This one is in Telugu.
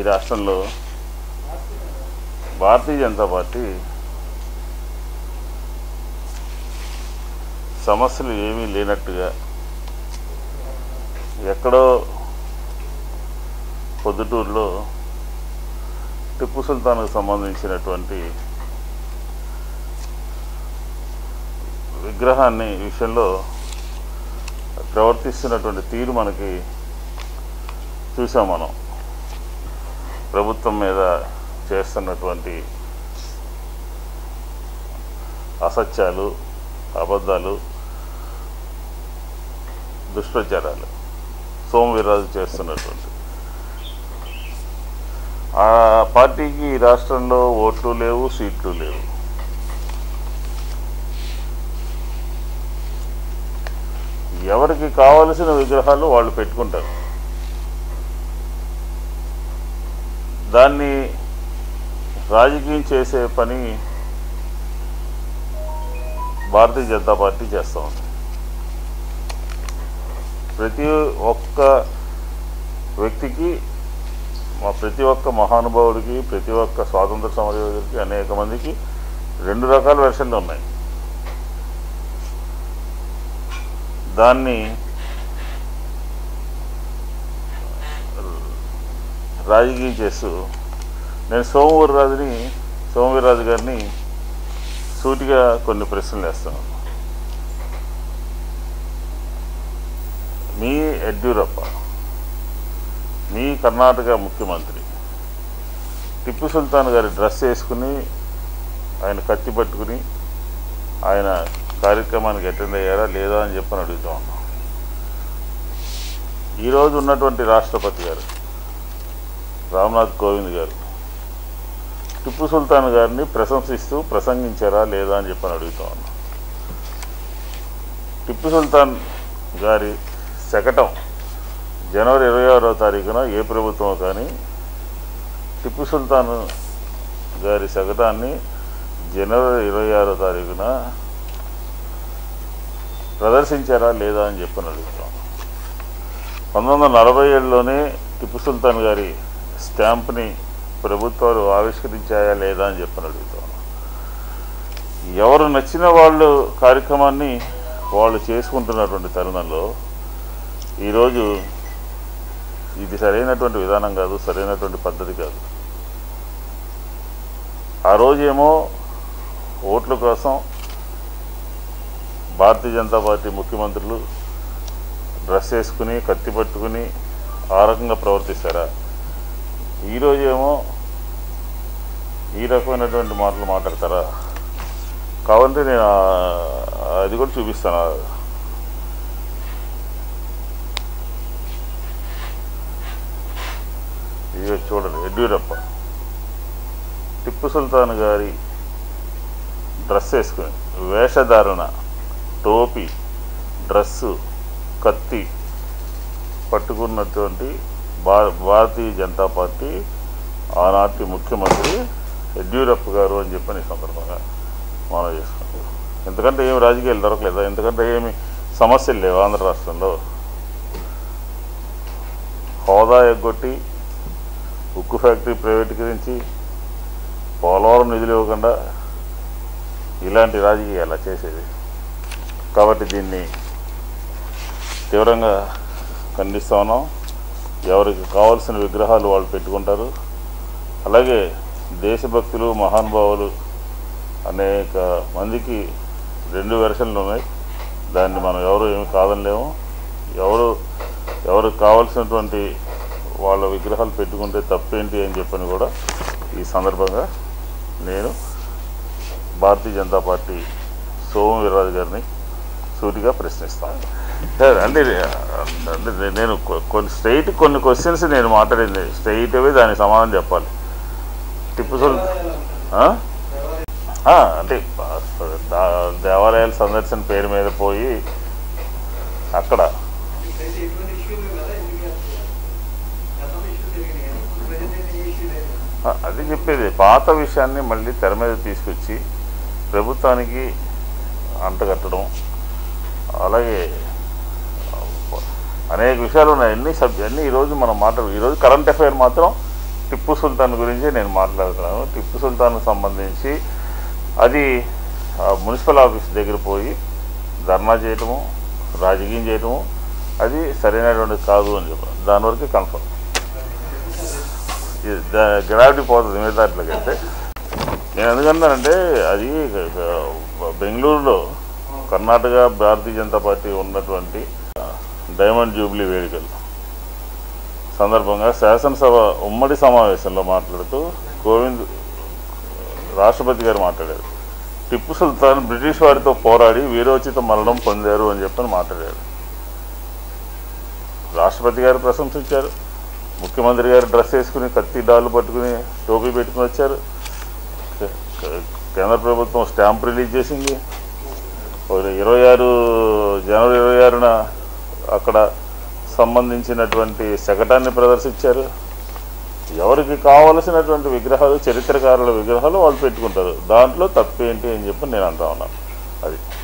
ఈ రాష్ట్రంలో భారతీయ జనతా పార్టీ సమస్యలు ఏమీ లేనట్టుగా ఎక్కడో పొద్దుటూరులో టిప్పు సుల్తాన్కు సంబంధించినటువంటి విగ్రహాన్ని విషయంలో ప్రవర్తిస్తున్నటువంటి తీరు మనకి చూసాం మనం ప్రభుత్వం మీద చేస్తున్నటువంటి అసత్యాలు అబద్ధాలు దుష్ప్రచారాలు సోమవీర్రాజు చేస్తున్నటువంటి ఆ పార్టీకి ఈ రాష్ట్రంలో ఓట్లు లేవు సీట్లు లేవు ఎవరికి కావలసిన విగ్రహాలు వాళ్ళు పెట్టుకుంటారు దాన్ని రాజకీయం చేసే పని భారతీయ జనతా పార్టీ చేస్తూ ఉంది ప్రతి ఒక్క వ్యక్తికి మా ప్రతి ఒక్క మహానుభావుడికి ప్రతి ఒక్క స్వాతంత్ర సమరయోధుడికి అనేక మందికి రెండు రకాల వెర్షన్లు ఉన్నాయి దాన్ని రాజకీయం చేస్తూ నేను సోమవీర్రాజుని సోమవీర్రాజు గారిని సూటిగా కొన్ని ప్రశ్నలు వేస్తున్నాను మీ యడ్యూరప్ప మీ కర్ణాటక ముఖ్యమంత్రి టిప్పు సుల్తాన్ గారి డ్రెస్ వేసుకుని ఆయన కత్తి పట్టుకుని ఆయన కార్యక్రమానికి అటెండ్ అయ్యారా లేదా అని చెప్పని అడుగుతా ఉన్నాం ఈరోజు ఉన్నటువంటి రాష్ట్రపతి గారు రామ్నాథ్ కోవింద్ గారు టిప్పు సుల్తాన్ గారిని ప్రశంసిస్తూ ప్రసంగించారా లేదా అని చెప్పని అడుగుతా ఉన్నాం టిప్పు సుల్తాన్ గారి శకటం జనవరి ఇరవై ఆరో తారీఖున ఏ ప్రభుత్వం కానీ టిప్పు సుల్తాన్ గారి శకటాన్ని జనవరి ఇరవై ఆరో తారీఖున ప్రదర్శించారా లేదా అని చెప్పని అడుగుతాం పంతొమ్మిది వందల నలభై ఏడులోనే టిప్పు సుల్తాన్ గారి స్టాంప్ని ప్రభుత్వాలు ఆవిష్కరించాయా లేదా అని చెప్పని అడుగుతాం ఎవరు నచ్చిన వాళ్ళు కార్యక్రమాన్ని వాళ్ళు చేసుకుంటున్నటువంటి తరుణంలో ఈరోజు ఇది సరైనటువంటి విధానం కాదు సరైనటువంటి పద్ధతి కాదు ఆ రోజేమో ఓట్ల కోసం భారతీయ జనతా పార్టీ ముఖ్యమంత్రులు డ్రెస్ వేసుకుని కత్తి పట్టుకుని ఆ రకంగా ప్రవర్తిస్తారా ఈరోజేమో ఈ రకమైనటువంటి మాటలు మాట్లాడతారా కావాలంటే నేను ఆ- అది కూడా చూపిస్తాను ఇక చూడండి యడ్యూరప్ప టిప్పు సుల్తాన్ గారి డ్రెస్ వేసుకుని వేషధారణ టోపీ డ్రెస్సు కత్తి పట్టుకున్నటువంటి భా భారతీయ జనతా పార్టీ ఆనాటి ముఖ్యమంత్రి యడ్యూరప్ప గారు అని చెప్పని ఈ సందర్భంగా మనం చేసుకుంటాం ఎందుకంటే ఏమి రాజకీయాలు దొరకలేదా ఎందుకంటే ఏమి సమస్యలు లేవు ఆంధ్ర రాష్ట్రంలో హోదా ఎగ్గొట్టి ఉక్కు ఫ్యాక్టరీ ప్రైవేటీకరించి పోలవరం నిధులు ఇవ్వకుండా ఇలాంటి రాజకీయాలు చేసేది కాబట్టి దీన్ని తీవ్రంగా ఖండిస్తా ఉన్నాం ఎవరికి కావాల్సిన విగ్రహాలు వాళ్ళు పెట్టుకుంటారు అలాగే దేశభక్తులు మహానుభావులు అనేక మందికి రెండు వెర్షన్లు ఉన్నాయి దాన్ని మనం ఎవరు ఏమి కాదనలేము ఎవరు ఎవరికి కావాల్సినటువంటి వాళ్ళ విగ్రహాలు పెట్టుకుంటే తప్పేంటి అని చెప్పని కూడా ఈ సందర్భంగా నేను భారతీయ జనతా పార్టీ సోము వీర్రాజు గారిని సూటిగా ప్రశ్నిస్తాను సార్ అంటే అంటే నేను కొ- కొన్ని స్ట్రైట్ కొన్ని క్వశ్చన్స్ నేను మాట్లాడింది స్ట్రైట్ అవే దానికి సమాధానం చెప్పాలి టిప్పు సుల్ ఆ? ఆ, అంటే దా- దేవాలయాల సందర్శన పేరు మీద పోయి అక్కడ ప్రతి ఎటువంటి ఇష్యూలు కదా ఎందుకు చేస్తున్నారు గతంలో ఇష్యూ జరిగినాయి ఇప్పుడు ప్రజెంట్ అయితే ఏ ఇష్యూ లేదు ఆ, అది చెప్పేది పాత విషయాన్ని మళ్ళీ తెర మీద తీసుకొచ్చి ప్రభుత్వానికి అంటగట్టడం అలాగే అనేక విషయాలు ఉన్నాయి అన్ని సబ్జెక్ట్ అన్ని ఈరోజు మనం మాట్లాడు ఈరోజు కరెంట్ అఫైర్ మాత్రం టిప్పు సుల్తాన్ గురించి నేను మాట్లాడుతున్నాను టిప్పు సుల్తాన్కు సంబంధించి అది ఆ, మున్సిపల్ ఆఫీస్ దగ్గర పోయి ధర్నా చేయటము రాజకీయం చేయటము అది సరైనటువంటి కాదు అని చెప్పాను దాని వరకు కన్ఫర్మ్ గ్రావిటీ పోతుంది మిగతా దాంట్లోకైతే నేను ఎందుకన్నానంటే అది ఆ, బెంగళూరులో కర్ణాటక భారతీయ జనతా పార్టీ ఉన్నటువంటి ఆ, డైమండ్ జూబ్లీ వేడుకలు సందర్భంగా శాసనసభ ఉమ్మడి సమావేశంలో మాట్లాడుతూ కోవింద్ రాష్ట్రపతి గారు మాట్లాడారు టిప్పు సుల్తాన్ బ్రిటిష్ వారితో పోరాడి వీరోచిత మరణం పొందారు అని చెప్పని మాట్లాడారు రాష్ట్రపతి గారు ప్రశంసించారు ముఖ్యమంత్రి గారు డ్రెస్ వేసుకుని కత్తి డాలు పట్టుకుని టోపీ పెట్టుకుని వచ్చారు కే- కే- కేంద్ర ప్రభుత్వం స్టాంప్ రిలీజ్ చేసింది ఒక ఇరవై ఆరు జనవరి ఇరవై ఆరున అక్కడ సంబంధించినటువంటి శకటాన్ని ప్రదర్శించారు ఎవరికి కావలసినటువంటి విగ్రహాలు చరిత్రకారుల విగ్రహాలు వాళ్ళు పెట్టుకుంటారు దాంట్లో తప్పేంటి అని చెప్పి నేను అంటా ఉన్నాను అది